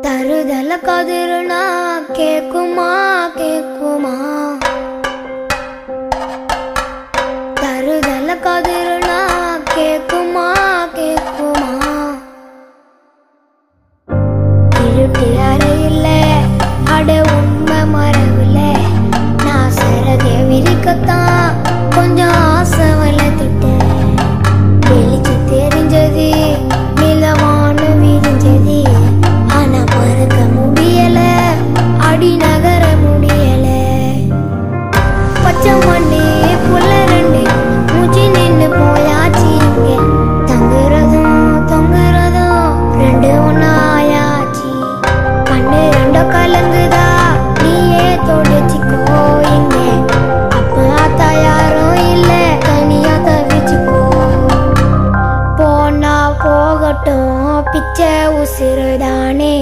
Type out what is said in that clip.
தருதல கதிருனா கேக்குமா கேக்குமா தருதல கதிருனா கேக்குமா கேக்குமா இருட்டு அறையில அட உண்மை மரவுல நான் சரதே விரிக்கத்தான் கொஞ்சம் ஆசை வளர்த்துட்டேன் வெளிச்சு தெரிஞ்சது நிலவான விரிஞ்சது ஆனா மறக்க முடியல அடி நகர முடியல பச்சை மண்ணு புள்ள ரெண்டு மூச்சு நின்னு போயாச்சு இங்க தங்குறதும் தொங்குறதும் ரெண்டு ஒன்னாயாச்சு கண்ணு ரெண்டோ கலங்குதா நீயே தொடச்சிக்கோ இங்க அப்ப ஆத்தா யாரும் இல்ல தனியா தவிச்சுக்கோ போனா போகட்டும் பிச்சை உசுறு தானே